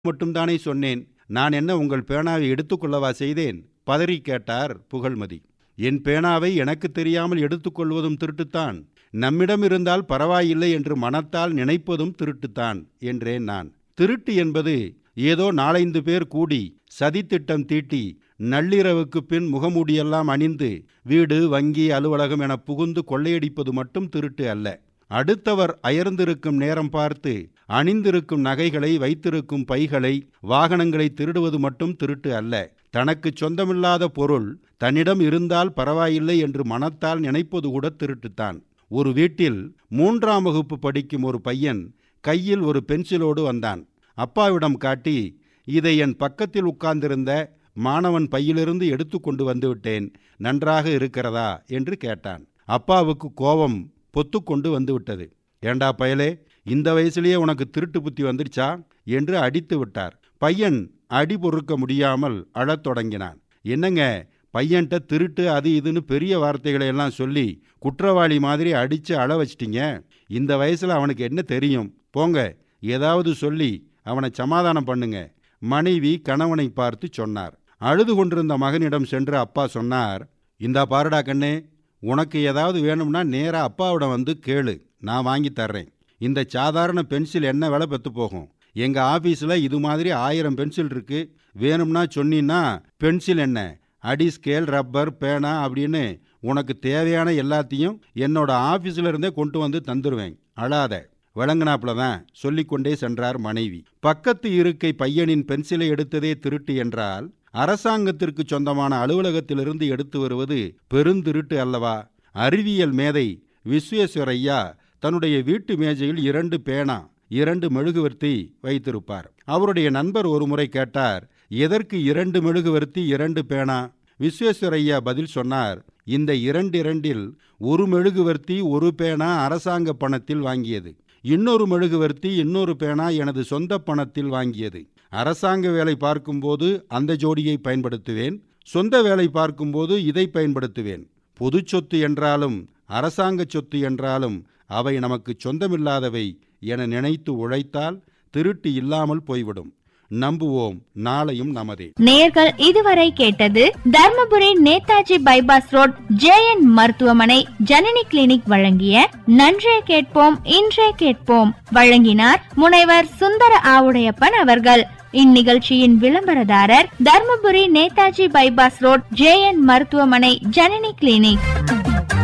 மட்டும்தானே சொன்னேன் நான் என்ன உங்கள் பேனாவை எடுத்துக்கொள்ளவா செய்தேன் பதறி கேட்டார் புகழ்மதி என் பேனாவை எனக்கு தெரியாமல் எடுத்துக்கொள்வதும் திருட்டுத்தான் நம்மிடம் இருந்தால் பரவாயில்லை என்று மனத்தால் நினைப்பதும் திருட்டுத்தான் என்றேன் நான் திருட்டு என்பது ஏதோ நாலைந்து பேர் கூடி சதித்திட்டம் தீட்டி நள்ளிரவுக்கு பின் முகமூடியெல்லாம் அணிந்து வீடு வங்கி அலுவலகம் என புகுந்து கொள்ளையடிப்பது மட்டும் திருட்டு அல்ல அடுத்தவர் அயர்ந்திருக்கும் நேரம் பார்த்து அணிந்திருக்கும் நகைகளை வைத்திருக்கும் பைகளை வாகனங்களை திருடுவது மட்டும் திருட்டு அல்ல தனக்கு சொந்தமில்லாத பொருள் தன்னிடம் இருந்தால் பரவாயில்லை என்று மனத்தால் நினைப்பது கூட திருட்டுத்தான் ஒரு வீட்டில் மூன்றாம் வகுப்பு படிக்கும் ஒரு பையன் கையில் ஒரு பென்சிலோடு வந்தான் அப்பாவிடம் காட்டி இதை என் பக்கத்தில் உட்கார்ந்திருந்த மாணவன் பையிலிருந்து எடுத்து கொண்டு வந்துவிட்டேன் நன்றாக இருக்கிறதா என்று கேட்டான் அப்பாவுக்கு கோபம் பொத்துக்கொண்டு வந்துவிட்டது ஏண்டா பயலே இந்த வயசுலயே உனக்கு திருட்டு புத்தி வந்துடுச்சா என்று அடித்து விட்டார் பையன் அடி பொறுக்க முடியாமல் அழத் தொடங்கினான் என்னங்க பையன்கிட்ட திருட்டு அது இதுன்னு பெரிய வார்த்தைகளை எல்லாம் சொல்லி குற்றவாளி மாதிரி அடித்து அழ வச்சிட்டீங்க இந்த வயசில் அவனுக்கு என்ன தெரியும் போங்க ஏதாவது சொல்லி அவனை சமாதானம் பண்ணுங்க மனைவி கணவனை பார்த்து சொன்னார் அழுது கொண்டிருந்த மகனிடம் சென்று அப்பா சொன்னார் இந்தா பாருடா கண்ணே உனக்கு ஏதாவது வேணும்னா நேராக அப்பாவிடம் வந்து கேளு நான் வாங்கி தர்றேன் இந்த சாதாரண பென்சில் என்ன விலை பெற்று போகும் எங்கள் ஆஃபீஸில் இது மாதிரி ஆயிரம் பென்சில் இருக்கு வேணும்னா சொன்னீன்னா பென்சில் என்ன அடி ஸ்கேல் ரப்பர் பேனா அப்படின்னு உனக்கு தேவையான எல்லாத்தையும் என்னோட ஆஃபீஸில் இருந்தே கொண்டு வந்து தந்துடுவேன் அழாத விளங்கினாப்புல தான் சொல்லிக்கொண்டே சென்றார் மனைவி பக்கத்து இருக்கை பையனின் பென்சிலை எடுத்ததே திருட்டு என்றால் அரசாங்கத்திற்கு சொந்தமான அலுவலகத்திலிருந்து எடுத்து வருவது பெருந்திருட்டு அல்லவா அறிவியல் மேதை விஸ்வேஸ்வரையா தன்னுடைய வீட்டு மேஜையில் இரண்டு பேனா இரண்டு மெழுகுவர்த்தி வைத்திருப்பார் அவருடைய நண்பர் ஒருமுறை கேட்டார் எதற்கு இரண்டு மெழுகுவர்த்தி இரண்டு பேனா விஸ்வேஸ்வரையா பதில் சொன்னார் இந்த இரண்டிரண்டில் ஒரு மெழுகுவர்த்தி ஒரு பேனா அரசாங்க பணத்தில் வாங்கியது இன்னொரு மெழுகுவர்த்தி இன்னொரு பேனா எனது சொந்த பணத்தில் வாங்கியது அரசாங்க வேலை பார்க்கும்போது அந்த ஜோடியை பயன்படுத்துவேன் சொந்த வேலை பார்க்கும்போது இதை பயன்படுத்துவேன் பொது சொத்து என்றாலும் அரசாங்க சொத்து என்றாலும் அவை நமக்கு சொந்தமில்லாதவை என நினைத்து உழைத்தால் திருட்டு இல்லாமல் போய்விடும் நம்புவோம் நாளையும் நமதே நேர்கள் இதுவரை கேட்டது Dharmapuri Netaji bypass road JN மருத்துவமனை ஜனனி கிளினிக் வழங்கிய நன்றே கேட்போம் இன்றே கேட்போம் வழங்கினார் முனைவர் சுந்தர ஆவுடையப்பன் அவர்கள் இந்நிகழ்ச்சியின் விளம்பரதாரர் Dharmapuri Netaji bypass road JN மருத்துவமனை ஜனனி கிளினிக்